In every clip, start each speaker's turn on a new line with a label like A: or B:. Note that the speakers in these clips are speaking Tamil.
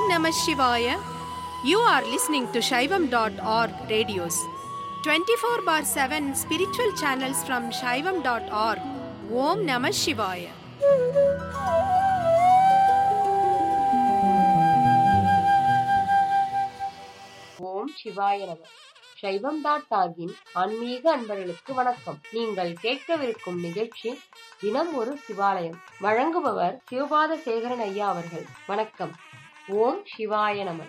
A: Namah Shivaya. You are listening to Shaivam.org radios. 24 bar 7 spiritual channels from Shaivam.org. Om Namah Shivaya.
B: ஓம் சிவாய நம சைவம் டாட் டாகின் ஆன்மீக அன்பர்களுக்கு வணக்கம் நீங்கள் கேட்கவிருக்கும் நிகழ்ச்சி தினம் ஒரு சிவாலயம் வழங்குபவர் சிவபாத சேகரன் ஐயா அவர்கள் வணக்கம் ஓம் சிவாய நம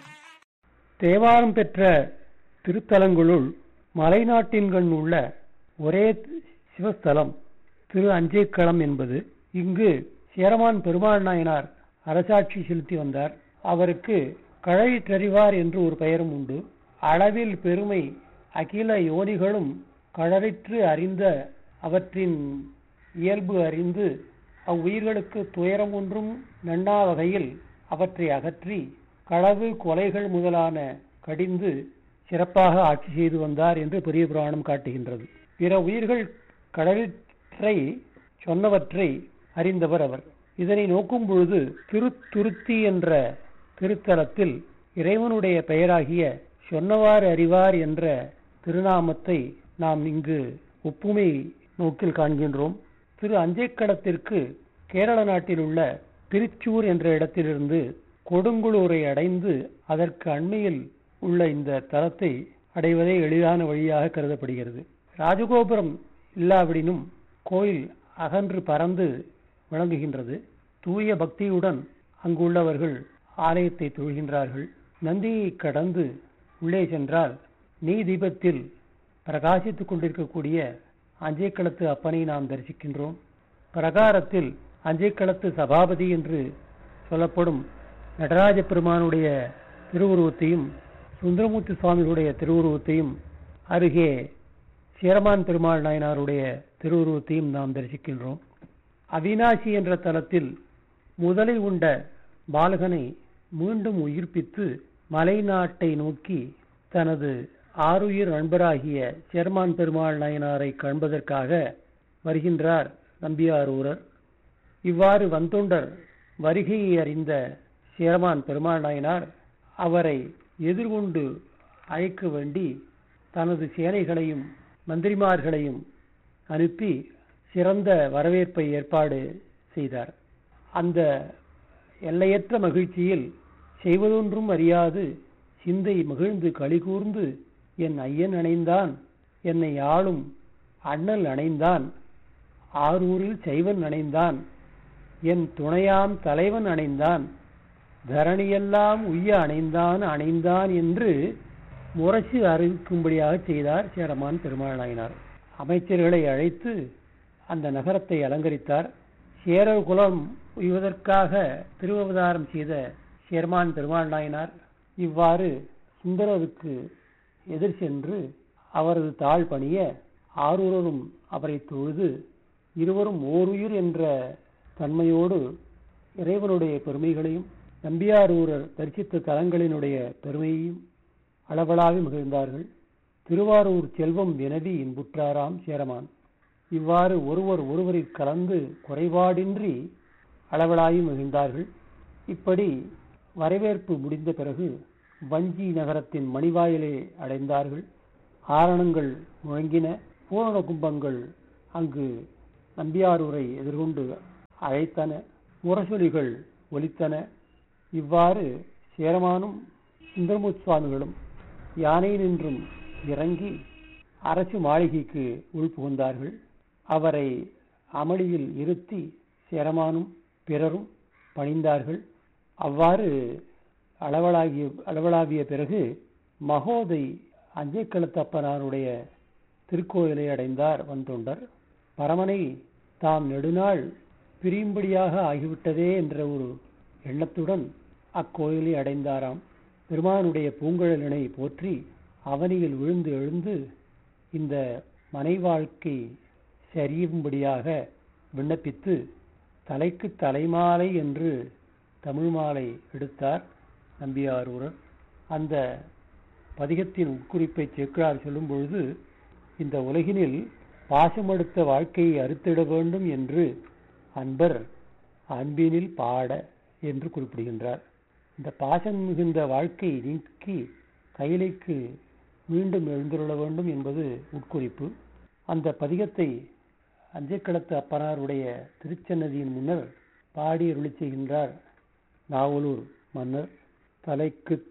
C: தேவாரம் பெற்ற திருத்தலங்களுள் மலைநாட்டின்கண் உள்ள ஒரே சிவஸ்தலம் திரு அஞ்சைக்களம் என்பது இங்கு சேரமான் பெருமாள் நாயனார் அரசாட்சி செலுத்தி வந்தார் அவருக்கு கழறிற்றறிவார் என்று ஒரு பெயரும் உண்டு அளவில் பெருமை அகில யோனிகளும் கழறிற்று அறிந்த அவற்றின் இயல்பு அறிந்து அவ்வுயிர்களுக்கு துயரம் ஒன்றும் நண்ணா வகையில் அவற்றை அகற்றி களவு கொலைகள் முதலான கடிந்து சிறப்பாக ஆட்சி செய்து வந்தார் என்று பெரிய புராணம் காட்டுகின்றது பிற உயிர்கள் கடலிற்றை சொன்னவற்றை அறிந்தவர் அவர் இதனை நோக்கும் பொழுது திருத்துருத்தி என்ற திருத்தலத்தில் இறைவனுடைய பெயராகிய சொன்னவாறு அறிவார் என்ற திருநாமத்தை நாம் இங்கு ஒப்புமை நோக்கில் காண்கின்றோம் திரு அஞ்சைக்களத்திற்கு கேரள நாட்டில் உள்ள திருச்சூர் என்ற இடத்திலிருந்து கொடுங்குளூரை அடைந்து அதற்கு அண்மையில் உள்ள இந்த தலத்தை அடைவதே எளிதான வழியாக கருதப்படுகிறது ராஜகோபுரம் இல்லாவிடினும் கோயில் அகன்று பறந்து விளங்குகின்றது தூய பக்தியுடன் அங்குள்ளவர்கள் ஆலயத்தை தொழுகின்றார்கள் நந்தியை கடந்து உள்ளே சென்றால் நீ தீபத்தில் பிரகாசித்துக் கொண்டிருக்கக்கூடிய அஞ்சைக்களத்து அப்பனை நாம் தரிசிக்கின்றோம் பிரகாரத்தில் அஞ்சைக்களத்து சபாபதி என்று சொல்லப்படும் நடராஜ பெருமானுடைய திருவுருவத்தையும் சுந்தரமூர்த்தி சுவாமிகளுடைய திருவுருவத்தையும் அருகே சேரமான் பெருமாள் நாயனாருடைய திருவுருவத்தையும் நாம் தரிசிக்கின்றோம் அவினாசி என்ற தலத்தில் முதலை உண்ட பாலகனை மீண்டும் உயிர்ப்பித்து மலைநாட்டை நோக்கி தனது ஆருயிர் நண்பராகிய சேர்மான் பெருமாள் நாயனாரை காண்பதற்காக வருகின்றார் நம்பியாரூரர் இவ்வாறு வந்தொண்டர் வருகையை அறிந்த சேரமான் பெருமாள் நாயனார் அவரை எதிர்கொண்டு அழைக்க வேண்டி தனது சேனைகளையும் மந்திரிமார்களையும் அனுப்பி சிறந்த வரவேற்பை ஏற்பாடு செய்தார் அந்த எல்லையற்ற மகிழ்ச்சியில் செய்வதொன்றும் அறியாது சிந்தை மகிழ்ந்து களிகூர்ந்து என் ஐயன் அணைந்தான் என்னை ஆளும் அண்ணல் அணைந்தான் ஆரூரில் செய்வன் அணைந்தான் என் துணையாம் தலைவன் அணைந்தான் தரணியெல்லாம் உய்ய அணைந்தான் அணைந்தான் என்று முரசு அறிவிக்கும்படியாக செய்தார் சேரமான் பெருமாள் நாயனார் அமைச்சர்களை அழைத்து அந்த நகரத்தை அலங்கரித்தார் சேரர் குலம் உய்வதற்காக திருவவதாரம் செய்த சேர்மான் பெருமாள் நாயனார் இவ்வாறு சுந்தரருக்கு எதிர் சென்று அவரது தாழ் பணிய ஆரூரரும் அவரை தொழுது இருவரும் ஓருயிர் என்ற தன்மையோடு இறைவனுடைய பெருமைகளையும் நம்பியாரூரர் தரிசித்த தலங்களினுடைய பெருமையையும் அளவலாவி மகிழ்ந்தார்கள் திருவாரூர் செல்வம் வினவி இன்புற்றாராம் சேரமான் இவ்வாறு ஒருவர் ஒருவரில் கலந்து குறைபாடின்றி அளவலாவி மகிழ்ந்தார்கள் இப்படி வரவேற்பு முடிந்த பிறகு வஞ்சி நகரத்தின் மணிவாயிலை அடைந்தார்கள் ஆரணங்கள் முழங்கின பூரண கும்பங்கள் அங்கு நம்பியாரூரை எதிர்கொண்டு அழைத்தன முரசொலிகள் ஒலித்தன இவ்வாறு சேரமானும் சுந்தரமுத் சுவாமிகளும் யானை நின்றும் இறங்கி அரசு மாளிகைக்கு உள்புகுந்தார்கள் அவரை அமளியில் இருத்தி சேரமானும் பிறரும் பணிந்தார்கள் அவ்வாறு அளவலாகிய அளவலாவிய பிறகு மகோதை அஞ்சைக்களத்தப்பனாருடைய திருக்கோயிலை அடைந்தார் வந்தொண்டர் பரமனை தாம் நெடுநாள் பிரியும்படியாக ஆகிவிட்டதே என்ற ஒரு எண்ணத்துடன் அக்கோயிலை அடைந்தாராம் பெருமானுடைய பூங்குழலினை போற்றி அவனியில் விழுந்து எழுந்து இந்த மனை வாழ்க்கை சரியும்படியாக விண்ணப்பித்து தலைக்கு தலைமாலை என்று தமிழ் மாலை எடுத்தார் நம்பியாரூரர் அந்த பதிகத்தின் உட்குறிப்பை சேக்கிழார் சொல்லும் பொழுது இந்த உலகினில் பாசமடுத்த வாழ்க்கையை அறுத்திட வேண்டும் என்று அன்பர் அன்பினில் பாட என்று குறிப்பிடுகின்றார் இந்த பாசம் மிகுந்த வாழ்க்கை நீக்கி கைலைக்கு மீண்டும் எழுந்துள்ள வேண்டும் என்பது உட்குறிப்பு அந்த பதிகத்தை அஞ்சைக்களத்து அப்பனாருடைய திருச்சன்னதியின் முன்னர் பாடி அருளி செய்கின்றார் நாவலூர் மன்னர் தலைக்கு